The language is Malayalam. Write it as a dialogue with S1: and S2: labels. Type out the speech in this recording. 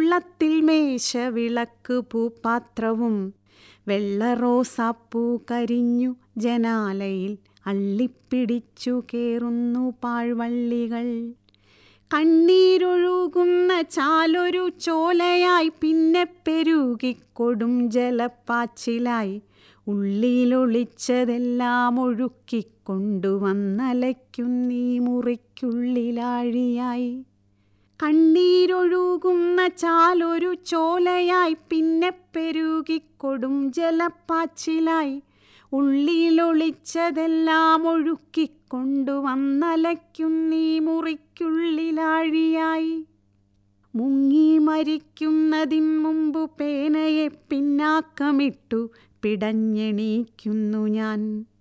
S1: വെള്ളത്തിൽ മേശ വിളക്ക് പൂപ്പാത്രവും വെള്ളറോസാപ്പൂ കരിഞ്ഞു ജനാലയിൽ അള്ളിപ്പിടിച്ചു കേറുന്നു പാഴ്വള്ളികൾ കണ്ണീരൊഴുകുന്ന ചാലൊരു ചോലയായി പിന്നെ പെരുകിക്കൊടും ജലപ്പാച്ചിലായി ഉള്ളിലൊളിച്ചതെല്ലാം ഒഴുക്കിക്കൊണ്ടുവന്നലയ്ക്കുന്നീ മുറിക്കുള്ളിലാഴിയായി കണ്ണീരൊഴുകുന്ന ചാലൊരു ചോലയായി പിന്നെ പെരുകിക്കൊടും ജലപ്പാച്ചിലായി ഉള്ളിലൊളിച്ചതെല്ലാം ഒഴുക്കിക്കൊണ്ടുവന്നലയ്ക്കുന്നീ മുറിക്കുള്ളിലാഴിയായി മുങ്ങി മരിക്കുന്നതിൻ മുമ്പു പേനയെ പിന്നാക്കമിട്ടു പിടഞ്ഞെണീക്കുന്നു ഞാൻ